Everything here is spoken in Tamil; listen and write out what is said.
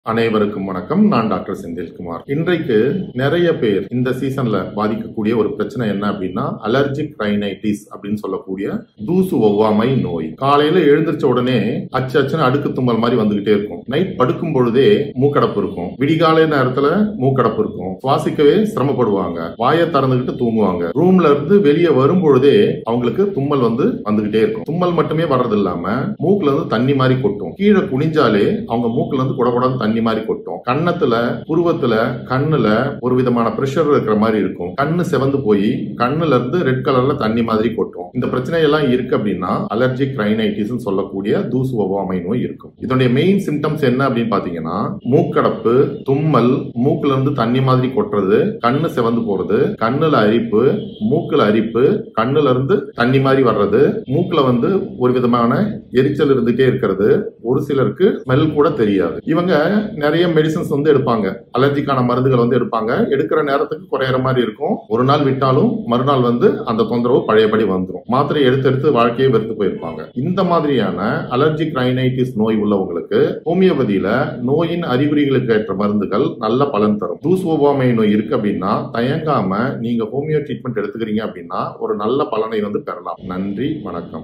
அனைவருக்கும் வணக்கம் நான் டாக்டர் செந்தில்குமார் இன்றைக்கு நிறைய பேர் இந்த சீசன்ல பாதிக்கக்கூடிய ஒரு பிரச்சனை என்ன அப்படின்னா அலர்ஜிக் ரைனைட்டிஸ் அப்படின்னு சொல்லக்கூடிய தூசு ஒவ்வாமை நோய் காலையில எழுந்திருச்ச உடனே அச்சு அச்சுன்னு அடுக்கு தும்மல் மாதிரி வந்துகிட்டே இருக்கும் நைட் படுக்கும் பொழுதே மூக்கடப்பு இருக்கும் விடிகாலை நேரத்துல மூக்கடப்பு இருக்கும் சுவாசிக்கவே சிரமப்படுவாங்க வாயை திறந்துகிட்டு தூங்குவாங்க ரூம்ல இருந்து வெளியே வரும் பொழுதே அவங்களுக்கு தும்மல் வந்து வந்துகிட்டே இருக்கும் தும்மல் மட்டுமே வர்றது இல்லாம மூக்குல இருந்து தண்ணி மாதிரி கொட்டும் கீழே குனிஞ்சாலே அவங்க மூக்குல இருந்து குடகுடன்னு தண்ணி மாதிரி கொட்டும் கன்னத்துல புருவத்துல கண்ணுல ஒரு விதமான பிரஷர் இருக்கிற மாதிரி இருக்கும் கண்ணு செவந்து போய் கண்ணுல இருந்து ரெட் கலர்ல தண்ணி மாதிரி கொட்டும் இந்த பிரச்சனை எல்லாம் இருக்கு அப்படின்னா அலர்ஜிக் ரைனைட்டிஸ் சொல்லக்கூடிய தூசு ஒவ்வாமை நோய் இருக்கும் இதனுடைய மெயின் சிம்டம்ஸ் என்ன அப்படின்னு பாத்தீங்கன்னா மூக்கடப்பு தும்மல் மூக்குல இருந்து தண்ணி மாதிரி கொட்டுறது கண்ணு செவந்து போறது கண்ணுல அரிப்பு மூக்குல அரிப்பு கண்ணுல இருந்து தண்ணி மாதிரி வர்றது மூக்குல வந்து ஒரு விதமான எரிச்சல் இருந்துட்டே இருக்கிறது ஒரு சிலருக்கு ஸ்மெல் கூட தெரியாது இவங்க நிறைய மெடிசன்ஸ் வந்து எடுப்பாங்க அலர்ஜிக்கான மருந்துகள் வந்து எடுப்பாங்க எடுக்கிற நேரத்துக்கு குறையிற மாதிரி இருக்கும் ஒரு நாள் விட்டாலும் மறுநாள் வந்து அந்த தொந்தரவு பழையபடி வந்துடும் மாத்திரை எடுத்து எடுத்து வாழ்க்கையை வெறுத்து போயிருப்பாங்க இந்த மாதிரியான அலர்ஜிக் ரைனைட்டிஸ் நோய் உள்ளவங்களுக்கு ஹோமியோபதியில நோயின் அறிகுறிகளுக்கு ஏற்ற மருந்துகள் நல்ல பலன் தரும் தூசு ஒவ்வாமை நோய் இருக்கு அப்படின்னா தயங்காம நீங்க ஹோமியோ ட்ரீட்மெண்ட் எடுத்துக்கிறீங்க அப்படின்னா ஒரு நல்ல பலனை வந்து பெறலாம் நன்றி வணக்கம்